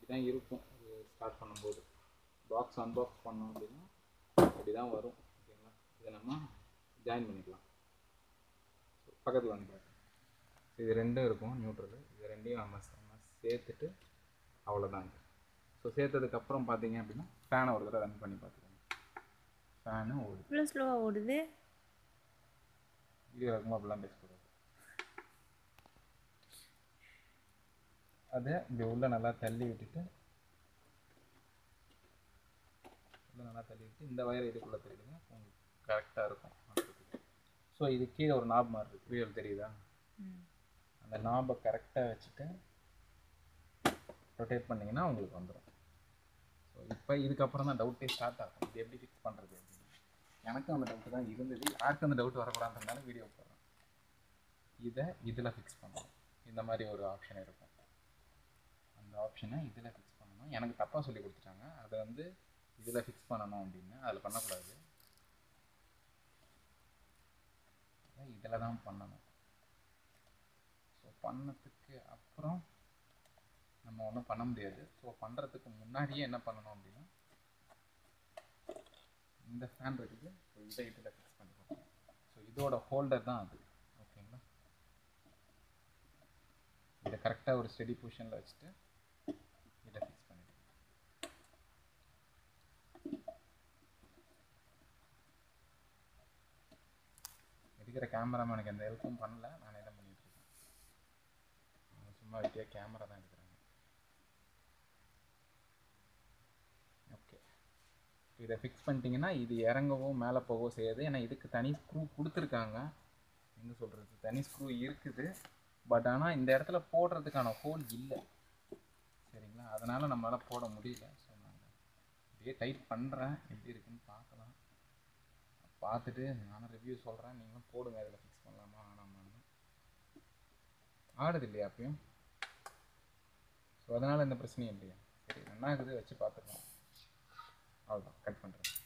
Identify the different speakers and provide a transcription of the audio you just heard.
Speaker 1: தான் இருக்கும் இது ஸ்டார்ட் பண்ணும்போது பாக்ஸ் அன்பாக்ஸ் பண்ணோம் அப்படின்னா இப்படி தான் வரும் ஓகேங்களா இதை நம்ம ஜாயின் பண்ணிக்கலாம் பக்கத்தில் வந்து பாருங்க. இது ரெண்டும் இருக்கும் நியூட்ரல் இது ரெண்டையும் நம்ம நம்ம சேர்த்துட்டு அவ்வளோதாங்க ஸோ சேர்த்ததுக்கப்புறம் பார்த்தீங்க அப்படின்னா ஃபேனை ஒரு தடவை ரன் பண்ணி பார்த்துக்கோங்க ஃபேனு ஓடுது
Speaker 2: இவ்வளோ ஸ்லோவாக ஓடுது
Speaker 1: வீடியோ இருக்கும்போது அப்படிலாம் பேசக்கூடாது அதை இப்படி உள்ள நல்லா தள்ளி விட்டுட்டு உள்ள நல்லா தள்ளி விட்டு இந்த வயரை இதுக்குள்ளே தெரியுதுங்க உங்களுக்கு கரெக்டாக இருக்கும் ஸோ இது கீழே ஒரு நாப் மாதிரி இருக்குது வீடியோவில் தெரியுதா
Speaker 2: ம்
Speaker 1: அந்த நாபை கரெக்டாக வச்சுட்டு ரொட்டேட் பண்ணிங்கன்னா உங்களுக்கு வந்துடும் ஸோ இப்போ இதுக்கப்புறம் தான் டவுட்டே ஸ்டார்ட் ஆகும் இது எப்படி ஃபிக்ஸ் பண்ணுறது அப்படின்னு எனக்கும் அந்த டவுட்டு தான் இருந்தது யாருக்கும் அந்த டவுட் வரக்கூடாதுன்றதுனால வீடியோ போடுறேன் இதை இதில் ஃபிக்ஸ் பண்ணணும் இந்த மாதிரி ஒரு ஆப்ஷன் இருக்கும் அந்த ஆப்ஷனை இதில் ஃபிக்ஸ் பண்ணணும் எனக்கு தப்பாக சொல்லி கொடுத்துட்டாங்க அதை வந்து இதில் ஃபிக்ஸ் பண்ணணும் அப்படின்னு அதில் பண்ணக்கூடாது இதில் தான் பண்ணணும் ஸோ பண்ணதுக்கு அப்புறம் நம்ம ஒன்றும் பண்ண முடியாது ஸோ பண்ணுறதுக்கு முன்னாடியே என்ன பண்ணணும் அப்படின்னா இந்த ஃபேன் இருக்குது ஸோ இதை இதில் ஃபிக்ஸ் பண்ணிக்கணும் ஸோ இதோட ஹோல்டர் தான் அது ஓகேங்களா இதை கரெக்டாக ஒரு ஸ்டெடி பொசிஷனில் வச்சுட்டு இதை ஃபிக்ஸ் பண்ணிடுங்க இருக்கிற கேமராமேனுக்கு எந்த ஹெல்ப்பும் பண்ணல நானே தான் பண்ணிட்டு இருக்கேன் அவங்க சும்மா வெட்டியா கேமரா தான் எடுக்கிறாங்க ஓகே இதை ஃபிக்ஸ் பண்ணிட்டீங்கன்னா இது இறங்கவோ மேலே போகவோ செய்யாது ஏன்னா இதுக்கு தனி ஸ்க்ரூ கொடுத்துருக்காங்க எங்கே சொல்கிறது தனி ஸ்க்ரூ இருக்குது பட் ஆனால் இந்த இடத்துல போடுறதுக்கான ஹோல் இல்லை சரிங்களா அதனால் நம்மளால் போட முடியல ஸோ நான் அப்படியே டைட் பண்ணுறேன் எப்படி இருக்குன்னு பார்க்கலாம் பார்த்துட்டு நானும் ரிவ்யூ சொல்கிறேன் நீங்களும் போடுங்க இதில் ஃபிக்ஸ் பண்ணலாமா வேணாமான்னு ஆடுது இல்லையா அப்பயும் ஸோ அதனால் எந்த பிரச்சனையும் இல்லையா சரி என்ன ஆகுது வச்சு பார்த்துக்கலாம் அவ்வளோதான் கட் பண்ணுறேன்